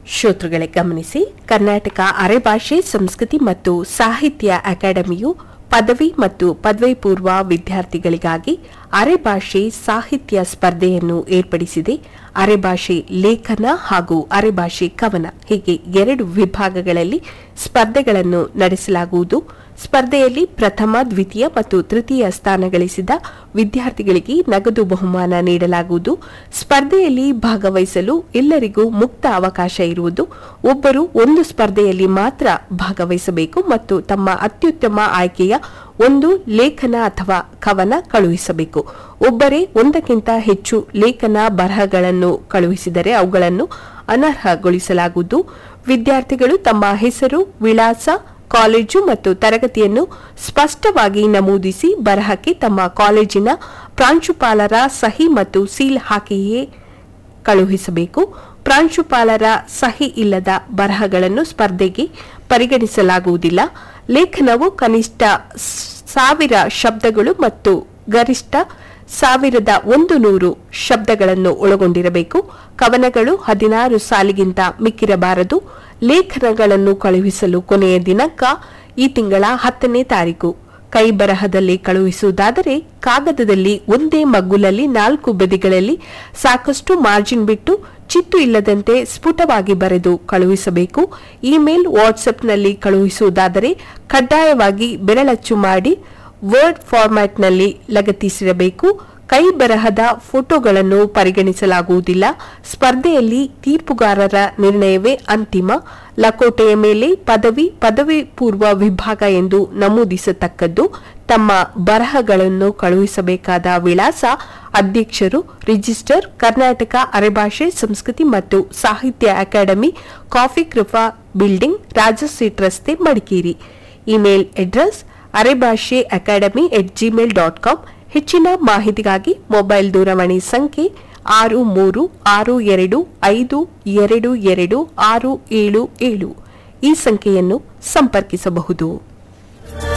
ಶ್ರೋತೃಗಳೇ ಗಮನಿಸಿ ಕರ್ನಾಟಕ ಅರೆಭಾಷೆ ಸಂಸ್ಕೃತಿ ಮತ್ತು ಸಾಹಿತ್ಯ ಅಕಾಡೆಮಿಯು ಪದವಿ ಮತ್ತು ಪದವಿ ಪೂರ್ವ ವಿದ್ಯಾರ್ಥಿಗಳಿಗಾಗಿ ಅರೆಭಾಷೆ ಸಾಹಿತ್ಯ ಸ್ಪರ್ಧೆಯನ್ನು ಏರ್ಪಡಿಸಿದೆ ಅರೆಭಾಷೆ ಲೇಖನ ಹಾಗೂ ಅರೆಭಾಷೆ ಕವನ ಹೀಗೆ ಎರಡು ವಿಭಾಗಗಳಲ್ಲಿ ಸ್ಪರ್ಧೆಗಳನ್ನು ನಡೆಸಲಾಗುವುದು ಸ್ಪರ್ಧೆಯಲ್ಲಿ ಪ್ರಥಮ ದ್ವಿತೀಯ ಮತ್ತು ತೃತೀಯ ಸ್ಥಾನ ಗಳಿಸಿದ ವಿದ್ಯಾರ್ಥಿಗಳಿಗೆ ನಗದು ಬಹುಮಾನ ನೀಡಲಾಗುವುದು ಸ್ಪರ್ಧೆಯಲ್ಲಿ ಭಾಗವಹಿಸಲು ಎಲ್ಲರಿಗೂ ಮುಕ್ತ ಅವಕಾಶ ಇರುವುದು ಒಬ್ಬರು ಒಂದು ಸ್ಪರ್ಧೆಯಲ್ಲಿ ಮಾತ್ರ ಭಾಗವಹಿಸಬೇಕು ಮತ್ತು ತಮ್ಮ ಅತ್ಯುತ್ತಮ ಆಯ್ಕೆಯ ಒಂದು ಲೇಖನ ಅಥವಾ ಕವನ ಕಳುಹಿಸಬೇಕು ಒಬ್ಬರೇ ಒಂದಕ್ಕಿಂತ ಹೆಚ್ಚು ಲೇಖನ ಬರಹಗಳನ್ನು ಕಳುಹಿಸಿದರೆ ಅವುಗಳನ್ನು ಅನರ್ಹಗೊಳಿಸಲಾಗುವುದು ವಿದ್ಯಾರ್ಥಿಗಳು ತಮ್ಮ ಹೆಸರು ವಿಳಾಸ ಕಾಲೇಜು ಮತ್ತು ತರಗತಿಯನ್ನು ಸ್ಪಷ್ಟವಾಗಿ ನಮೂದಿಸಿ ಬರಹಕ್ಕೆ ತಮ್ಮ ಕಾಲೇಜಿನ ಪ್ರಾಂಶುಪಾಲರ ಸಹಿ ಮತ್ತು ಸೀಲ್ ಹಾಕಿಯೇ ಕಳುಹಿಸಬೇಕು ಪ್ರಾಂಶುಪಾಲರ ಸಹಿ ಇಲ್ಲದ ಬರಹಗಳನ್ನು ಸ್ಪರ್ಧೆಗೆ ಪರಿಗಣಿಸಲಾಗುವುದಿಲ್ಲ ಲೇಖನವು ಕನಿಷ್ಠ ಸಾವಿರ ಶಬ್ದಗಳು ಮತ್ತು ಗರಿಷ್ಠ ಸಾವಿರದ ಒಂದು ನೂರು ಶಬ್ದಗಳನ್ನು ಒಳಗೊಂಡಿರಬೇಕು ಕವನಗಳು ಹದಿನಾರು ಸಾಲಿಗಿಂತ ಮಿಕ್ಕಿರಬಾರದು ಲೇಖನಗಳನ್ನು ಕಳುಹಿಸಲು ಕೊನೆಯ ದಿನಾಂಕ ಈ ತಿಂಗಳ ಹತ್ತನೇ ತಾರೀಕು ಕೈ ಬರಹದಲ್ಲಿ ಕಳುಹಿಸುವುದಾದರೆ ಕಾಗದದಲ್ಲಿ ಒಂದೇ ಮಗ್ಗುಲಲ್ಲಿ ನಾಲ್ಕು ಬದಿಗಳಲ್ಲಿ ಸಾಕಷ್ಟು ಮಾರ್ಜಿನ್ ಬಿಟ್ಟು ಚಿತ್ತು ಇಲ್ಲದಂತೆ ಸ್ಫುಟವಾಗಿ ಬರೆದು ಕಳುಹಿಸಬೇಕು ಇಮೇಲ್ ವಾಟ್ಸ್ಆಪ್ನಲ್ಲಿ ಕಳುಹಿಸುವುದಾದರೆ ಕಡ್ಡಾಯವಾಗಿ ಬೆರಳಚ್ಚು ಮಾಡಿ ವರ್ಡ್ ಫಾರ್ಮ್ಯಾಟ್ನಲ್ಲಿ ಲಗತ್ತಿಸಿರಬೇಕು ಕೈ ಬರಹದ ಫೋಟೋಗಳನ್ನು ಪರಿಗಣಿಸಲಾಗುವುದಿಲ್ಲ ಸ್ಪರ್ಧೆಯಲ್ಲಿ ತೀರ್ಪುಗಾರರ ನಿರ್ಣಯವೇ ಅಂತಿಮ ಲಕೋಟೆಯ ಮೇಲೆ ಪದವಿ ಪದವಿ ಪೂರ್ವ ವಿಭಾಗ ಎಂದು ನಮೂದಿಸತಕ್ಕದ್ದು ತಮ್ಮ ಬರಹಗಳನ್ನು ಕಳುಹಿಸಬೇಕಾದ ವಿಳಾಸ ಅಧ್ಯಕ್ಷರು ರಿಜಿಸ್ಟರ್ ಕರ್ನಾಟಕ ಅರೆಭಾಷೆ ಸಂಸ್ಕೃತಿ ಮತ್ತು ಸಾಹಿತ್ಯ academy coffee Krupa building Rajaseat ರಸ್ತೆ Madikeri email address Arebhashe academy at Gmail dot com ಹೆಚ್ಚಿನ ಮಾಹಿತಿಗಾಗಿ ಮೊಬೈಲ್ ದೂರವಾಣಿ ಸಂಖ್ಯೆ ಆರು ಮೂರು ಆರು ಎರಡು ಐದು ಎರಡು ಎರಡು ಆರು ಏಳು ಏಳು ಈ ಸಂಖ್ಯೆಯನ್ನು ಸಂಪರ್ಕಿಸಬಹುದು